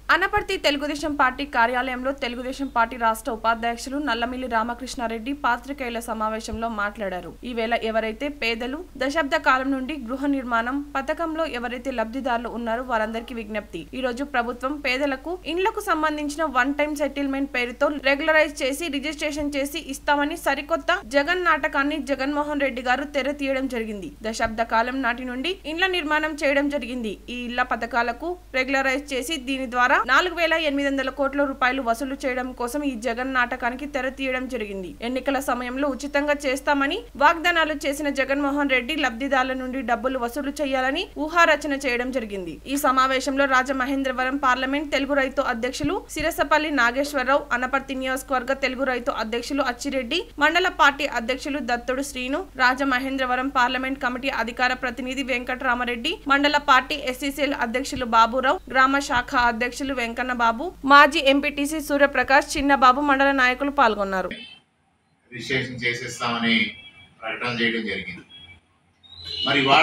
Anaparthi Telugu Desam party కార్యాలయంలో Telugu Desam party రాష్ట్ర ఉపాధ్యక్షులు నల్లమిల్లి రామకృష్ణారెడ్డి పాత్రికేయుల సమావేశంలో మాట్లాడారు ఈవేళ ఎవరైతే పేదలు దశాబ్ద కాలం నుండి గృహ నిర్మాణం పథకంలో ఎవరైతే లబ్ధిదారులు ఉన్నారో వారందరికీ విజ్ఞప్తి ఈ రోజు ప్రభుత్వం పేదలకు ఇండ్లకు సంబంధించిన వన్ టైం సెటిల్మెంట్ పేరుతో రెగ్యులరైజ్ చేసి రిజిస్ట్రేషన్ చేసి ఇస్తామని సరికొత్త జగన్ నాటకాన్ని జగన్మోహన్ రెడ్డి గారు తెర తీయడం జరిగింది దశాబ్ద కాలం నాటి నుండి ఇండ్ల నిర్మాణం చేయడం జరిగింది ఈ ఇళ్ల పథకాలకు రెగ్యులరైజ్ చేసి దీని ద్వారా నాలుగు వేల ఎనిమిది వందల కోట్ల రూపాయలు వసూలు చేయడం కోసం ఈ జగన్ నాటకానికి తెర తీయడం జరిగింది ఎన్నికల సమయంలో ఉచితంగా చేస్తామని వాగ్దానాలు చేసిన జగన్మోహన్ రెడ్డి లబ్ధిదారుల నుండి డబ్బులు వసూలు చేయాలని ఊహారచన చేయడం జరిగింది ఈ సమావేశంలో రాజమహేంద్రవరం పార్లమెంట్ తెలుగు రైతు అధ్యక్షులు సిరసపల్లి నాగేశ్వరరావు అనపర్తి నియోజకవర్గ తెలుగు రైతు అధ్యక్షులు అచ్చిరెడ్డి మండల పార్టీ అధ్యక్షులు దత్తుడు శ్రీను రాజమహేంద్రవరం పార్లమెంట్ కమిటీ అధికార ప్రతినిధి వెంకటరామరెడ్డి మండల పార్టీ ఎస్సీసీఎల్ అధ్యక్షులు బాబురావు గ్రామ శాఖ అధ్యక్షులు వెంకన్న బాబు మాజీ ఎంపీటీసీ సూర్యప్రకాష్ చిన్నబాబు మండల నాయకులు పాల్గొన్నారు రిజిస్ట్రేషన్ చేసేస్తామని ప్రకటన చేయడం జరిగింది మరి ఇవాళ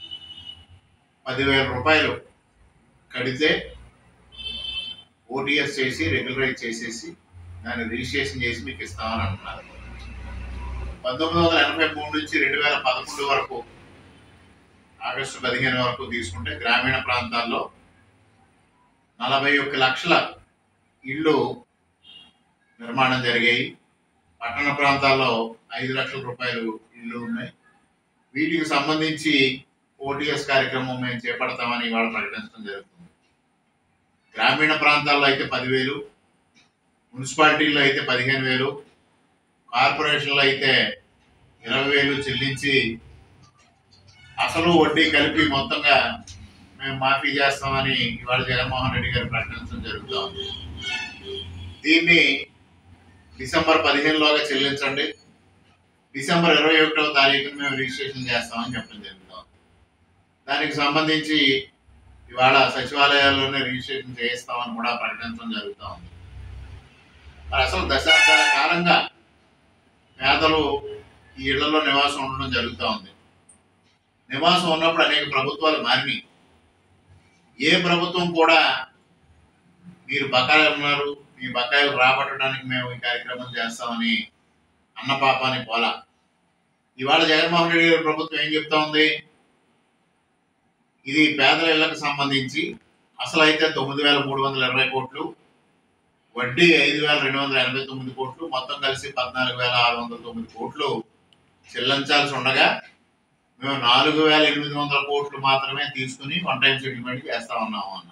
పదివేల రూపాయలు కడితే ఓటీఎస్ చేసి రెగ్యులరైజ్ చేసేసి దాన్ని రిజిస్ట్రేషన్ చేసి మీకు ఇస్తామని అంటున్నారు పంతొమ్మిది వందల ఎనభై మూడు నుంచి రెండు వేల పదకొండు వరకు ఆగస్టు పదిహేను వరకు తీసుకుంటే గ్రామీణ ప్రాంతాల్లో నలభై ఒక్క లక్షల ఇళ్ళు నిర్మాణం జరిగాయి పట్టణ ప్రాంతాల్లో ఐదు లక్షల రూపాయలు ఇళ్ళు ఉన్నాయి వీటికి సంబంధించి ఓటీఎస్ కార్యక్రమం మేము చేపడతామని ఇవాళ ప్రకటించడం జరుగుతుంది గ్రామీణ ప్రాంతాల్లో అయితే పదివేలు మున్సిపాలిటీల్లో అయితే పదిహేను వేలు కార్పొరేషన్లో అయితే ఇరవై వేలు చెల్లించి అసలు వడ్డీ కలిపి మొత్తంగా మేము మాఫీ చేస్తామని ఇవాళ జగన్మోహన్ రెడ్డి గారు ప్రకటించడం జరుగుతూ ఉంది దీన్ని డిసెంబర్ పదిహేనులోగా చెల్లించండి డిసెంబర్ ఇరవై ఒకటవ తారీఖున మేము రిజిస్ట్రేషన్ చేస్తామని చెప్పడం జరుగుతాం దానికి సంబంధించి ఇవాళ సచివాలయాల్లోనే రిజిస్ట్రేషన్ చేయిస్తామని కూడా ప్రకటించడం జరుగుతూ ఉంది మరి అసలు దశాబ్దాల కాలంగా పేదలు ఈ ఇళ్లలో నివాసం ఉండడం జరుగుతూ ఉంది నివాసం ఉన్నప్పుడు అనేక ప్రభుత్వాలు మారినాయి ఏ ప్రభుత్వం కూడా మీరు బకాయిలు ఉన్నారు మీ బకాయిలు రాబట్టడానికి మేము ఈ కార్యక్రమం చేస్తామని అన్న పాపాని పోలా ఇవాళ జగన్మోహన్ రెడ్డి గారి ప్రభుత్వం ఏం చెప్తా ఉంది ఇది పేదల ఇళ్లకు సంబంధించి అసలు అయితే తొమ్మిది వేల మూడు వందల ఇరవై కోట్లు వడ్డీ ఐదు వేల రెండు వందల ఎనభై తొమ్మిది కోట్లు మొత్తం కలిసి పద్నాలుగు వేల ఆరు వందల తొమ్మిది కోట్లు చెల్లించాల్సి ఉండగా మేము నాలుగు వేల ఎనిమిది వందల కోట్లు మాత్రమే తీసుకుని వన్ టైం సెటిల్మెంట్ చేస్తా ఉన్నాము అన్న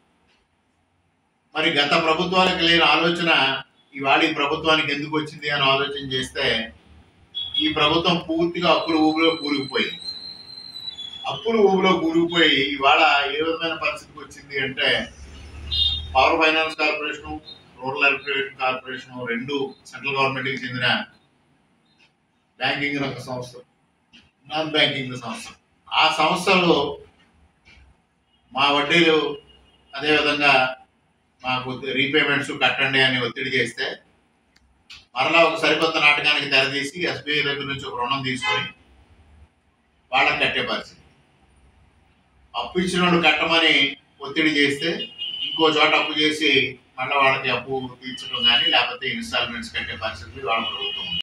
మరి గత ప్రభుత్వాలకు లేని ఆలోచన ఇవాళ ఈ ప్రభుత్వానికి ఎందుకు వచ్చింది అని ఆలోచన చేస్తే ఈ ప్రభుత్వం పూర్తిగా అప్పుల ఊబిలో కూరుకుపోయింది అప్పుల ఊబిలో కూరుకుపోయి ఇవాళ ఏ విధమైన పరిస్థితికి వచ్చింది అంటే power finance corporation rural electricity corporation రెండు సెంట్రల్ గవర్నమెంట్కి చెందిన బ్యాంకింగ్ రంగ సంస్థ నాన్ బ్యాంకింగ్ సంస్థ ఆ సంస్థలు మా వడ్డీలు అదేవిధంగా మాకు రీపేమెంట్స్ కట్టండి అని ఒత్తిడి చేస్తే మరలా ఒక సరికొత్త నాటకానికి తెరదీసి ఎస్బీఐ దగ్గర నుంచి ఒక రుణం తీసుకొని వాళ్ళకి కట్టే పరిస్థితి అప్పు ఇచ్చినోడు కట్టమని ఒత్తిడి చేస్తే ఇంకో చోట అప్పు చేసి మళ్ళీ వాళ్ళకి అప్పు తీర్చడం కానీ లేకపోతే ఇన్స్టాల్మెంట్స్ కట్టే పరిస్థితి వాళ్ళ ప్రభుత్వం ఉంది